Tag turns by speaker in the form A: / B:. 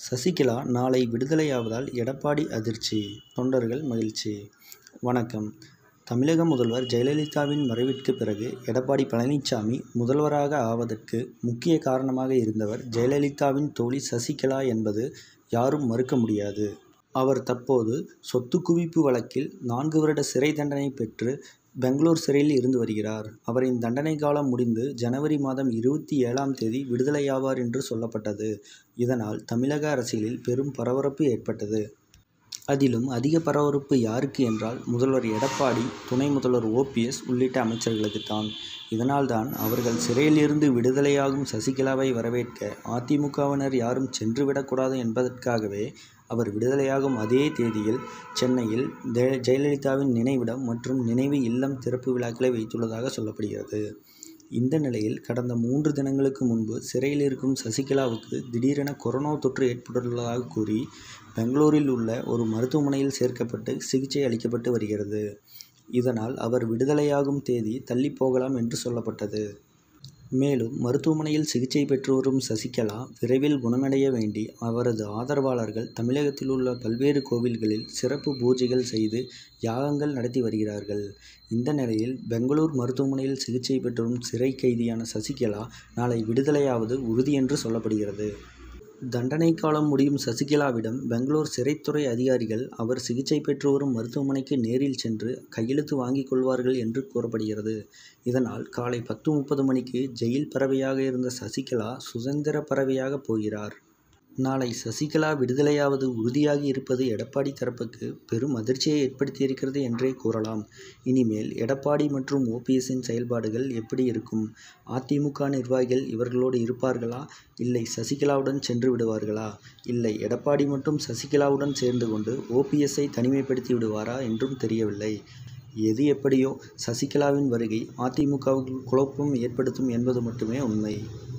A: சசிகலா நாளை விடுதலையாவதால் எடப்பாடி அதிர்ச்சி தொண்டர்கள் மகிழ்ச்சி வணக்கம் தமிழக முதல்வர் ஜெயலலிதாவின் மறைவிற்கு பிறகு எடப்பாடி பழனிசாமி முதல்வராக ஆவதற்கு முக்கிய காரணமாக இருந்தவர் ஜெயலலிதாவின் தோழி சசிகலா என்பது யாரும் மறுக்க முடியாது அவர் தற்போது சொத்து குவிப்பு வழக்கில் நான்கு வருட சிறை தண்டனை பெற்று பெங்களூர் சிறையில் இருந்து வருகிறார் அவரின் தண்டனை காலம் முடிந்து ஜனவரி மாதம் இருபத்தி ஏழாம் தேதி விடுதலையாவார் என்று சொல்லப்பட்டது இதனால் தமிழக அரசியலில் பெரும் பரபரப்பு ஏற்பட்டது அதிலும் அதிக பரபரப்பு யாருக்கு என்றால் முதல்வர் எடப்பாடி துணை முதல்வர் ஓபிஎஸ் உள்ளிட்ட அமைச்சர்களுக்குத்தான் இதனால்தான் அவர்கள் சிறையிலிருந்து விடுதலையாகும் சசிகலாவை வரவேற்க அதிமுகவினர் யாரும் சென்றுவிடக்கூடாது என்பதற்காகவே அவர் விடுதலையாகும் அதே தேதியில் சென்னையில் ஜெயலலிதாவின் நினைவிடம் மற்றும் நினைவு இல்லம் திறப்பு விழாக்களை வைத்துள்ளதாக சொல்லப்படுகிறது இந்த நிலையில் கடந்த மூன்று தினங்களுக்கு முன்பு சிறையில் இருக்கும் சசிகலாவுக்கு திடீரென கொரோனா தொற்று ஏற்பட்டுள்ளதாக கூறி பெங்களூரில் உள்ள ஒரு மருத்துவமனையில் சேர்க்கப்பட்டு சிகிச்சை அளிக்கப்பட்டு வருகிறது இதனால் அவர் விடுதலையாகும் தேதி தள்ளி போகலாம் என்று சொல்லப்பட்டது மேலும் மருத்துவமனையில் சிகிச்சை பெற்று வரும் சசிகலா விரைவில் குணமடைய வேண்டி அவரது ஆதரவாளர்கள் தமிழகத்தில் உள்ள பல்வேறு கோவில்களில் சிறப்பு பூஜைகள் செய்து யாகங்கள் நடத்தி வருகிறார்கள் இந்த நிலையில் பெங்களூர் மருத்துவமனையில் சிகிச்சை பெற்று வரும் சிறை கைதியான சசிகலா நாளை விடுதலையாவது உறுதி என்று சொல்லப்படுகிறது தண்டனை காலம் முடியும் சசிகலாவிடம் பெங்களூர் சிறைத்துறை அதிகாரிகள் அவர் சிகிச்சை பெற்று வரும் மருத்துவமனைக்கு நேரில் சென்று கையெழுத்து வாங்கிக் கொள்வார்கள் என்று கூறப்படுகிறது இதனால் காலை பத்து முப்பது மணிக்கு ஜெயில் பறவையாக இருந்த சசிகலா சுதந்திர பறவையாக போகிறார் நாளை சசிகலா விடுதலையாவது உறுதியாகி இருப்பது எடப்பாடி தரப்புக்கு பெரும் அதிர்ச்சியை ஏற்படுத்தியிருக்கிறது என்றே கூறலாம் இனிமேல் எடப்பாடி மற்றும் ஓபிஎஸ்ஸின் செயல்பாடுகள் எப்படி இருக்கும் அதிமுக நிர்வாகிகள் இவர்களோடு இருப்பார்களா இல்லை சசிகலாவுடன் சென்று விடுவார்களா இல்லை எடப்பாடி மட்டும் சசிகலாவுடன் சேர்ந்து கொண்டு ஓபிஎஸ்ஸை தனிமைப்படுத்தி விடுவாரா என்றும் தெரியவில்லை எது எப்படியோ சசிகலாவின் வருகை அதிமுகவுக்கு குழப்பம் ஏற்படுத்தும் என்பது மட்டுமே உண்மை